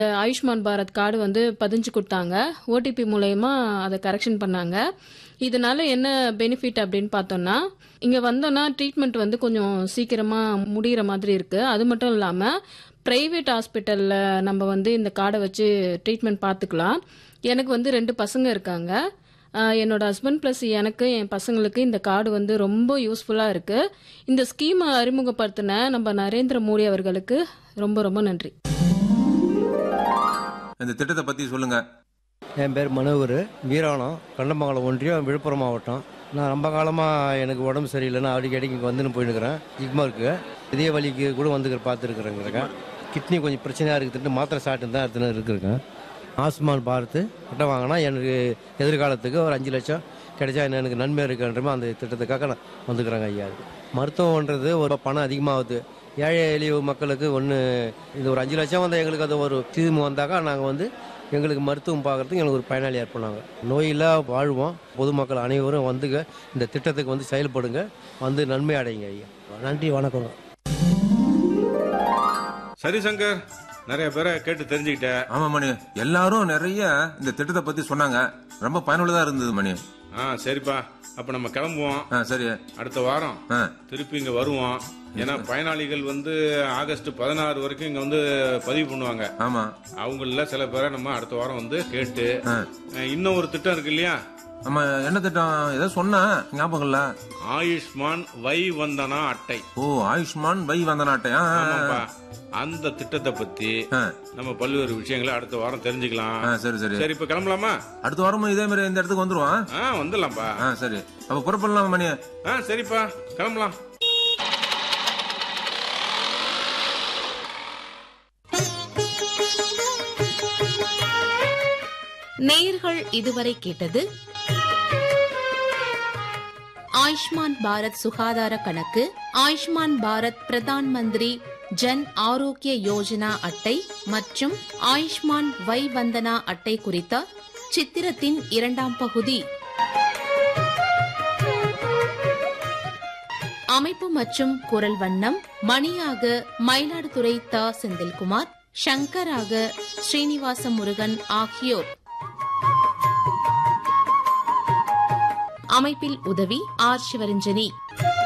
Ayushman Bharat card வந்து பதிஞ்சு கொடுத்தாங்க ஓடிபி மூலயமா அதை கரெக்ஷன் பண்ணாங்க இதனால என்ன பெனிஃபிட் அப்படின்னு பார்த்தோம்னா இங்க வந்தோம்னா ட்ரீட்மெண்ட் வந்து கொஞ்சம் சீக்கிரமா முடிகிற மாதிரி இருக்கு அது மட்டும் இல்லாம பிரைவேட் ஹாஸ்பிட்டல்ல நம்ம வந்து இந்த கார்டை வச்சு ட்ரீட்மெண்ட் பார்த்துக்கலாம் எனக்கு வந்து ரெண்டு பசங்க இருக்காங்க ஆஹ் என்னோட ஹஸ்பண்ட் ப்ளஸ் எனக்கு என் பசங்களுக்கு இந்த கார்டு வந்து ரொம்ப யூஸ்ஃபுல்லாக இருக்கு இந்த ஸ்கீமை அறிமுகப்படுத்தின நம்ம நரேந்திர மோடி அவர்களுக்கு ரொம்ப ரொம்ப நன்றி இந்த திட்டத்தை பத்தி சொல்லுங்க என் பேர் மனோகர் வீராணம் கண்டமங்கலம் ஒன்றியம் விழுப்புரம் மாவட்டம் நான் ரொம்ப காலமாக எனக்கு உடம்பு சரியில்லைன்னா அடிக்கடி இங்கே வந்துன்னு போயினுக்கிறேன் ஜிக்மாருக்கு இதய வலிக்கு கூட வந்துக்கிற பார்த்துருக்குறேங்கிறேன் கிட்னி கொஞ்சம் பிரச்சனையாக இருக்குதுட்டு மாத்திரை சாப்பிட்டு தான் எடுத்துன்னு இருக்குறேங்க ஆஸ்மான் பார்த்து கிட்ட வாங்கினா எனக்கு எதிர்காலத்துக்கு ஒரு அஞ்சு லட்சம் கிடைச்சா என்ன எனக்கு நன்மை இருக்குன்றமே அந்த திட்டத்துக்காக நான் வந்துக்கிறேங்க ஐயா மருத்துவம்ன்றது ஒரு பணம் அதிகமாகுது ஏழை எளிய மக்களுக்கு ஒன்று இந்த ஒரு அஞ்சு லட்சம் வந்தால் எங்களுக்கு அது ஒரு தீர்வு வந்தாக்கா நாங்கள் வந்து எங்களுக்கு மருத்துவம் பார்க்கறதுக்கு எங்களுக்கு ஒரு பயனாளி ஏற்படுவாங்க நோயில்லா வாழ்வோம் பொதுமக்கள் அனைவரும் வந்துங்க இந்த திட்டத்துக்கு வந்து செயல்படுங்க வந்து நன்மை அடையுங்க ஐயா நன்றி வணக்கங்க சரி சங்கர் நிறைய பேரை கேட்டு தெரிஞ்சுக்கிட்ட ஆமா மணி எல்லாரும் நிறைய இந்த திட்டத்தை பத்தி சொன்னாங்க ரொம்ப பயனுள்ளதா இருந்தது மணி ஆ சரிப்பா அப்ப நம்ம கிளம்புவோம் ஆ சரி அடுத்த வாரம் ஆ திருப்பி இங்க வருவோம் ஏன்னா பயனாளிகள் வந்து ஆகஸ்ட் பதினாறு வரைக்கும் இங்க வந்து பதிவு பண்ணுவாங்க ஆமா அவங்கள சில பேரை நம்ம அடுத்த வாரம் வந்து கேட்டு ஆ. அஹ், இன்னும் ஒரு திட்டம் இருக்கு இல்லையா ஆமா என்ன திட்டம் ஏதோ சொன்ன ஞாபகம் இல்ல ஆயுஷ்மான் வை வந்தனா அட்டை ஓ ஆயுஷ்மான் வை வந்த நாட்டை ஆ, ஆ, ஆமாப்பா அந்த திட்டத்தை பத்தி ஆ. நம்ம பல்வேறு விஷயங்களை அடுத்த வாரம் தெரிஞ்சுக்கலாம் ஆ, சரி சரி சரி இப்ப கிளம்பலாமா அடுத்த வாரமும் இதே மாதிரி இந்த இடத்துக்கு வந்துருவான் ஆ வந்துடலாம்ப்பா ஆ சரி அப்ப புறப்படலாம் மணி ஆ சரிப்பா கிளம்பலாம் நேயர்கள் இதுவரை கேட்டது ஆயுஷ்மான் பாரத் சுகாதார கணக்கு ஆயுஷ்மான் பாரத் பிரதான் மந்திரி ஜன் ஆரோக்கிய யோஜனா அட்டை மற்றும் ஆயுஷ்மான் வை வந்தனா அட்டை குறித்த சித்திரத்தின் இரண்டாம் பகுதி அமைப்பு மற்றும் குரல் வண்ணம் மணியாக மயிலாடுதுறை த செந்தில்குமார் சங்கராக ஸ்ரீனிவாச முருகன் ஆகியோர் அமைப்பில் உதவி ஆர் சிவரஞ்சனி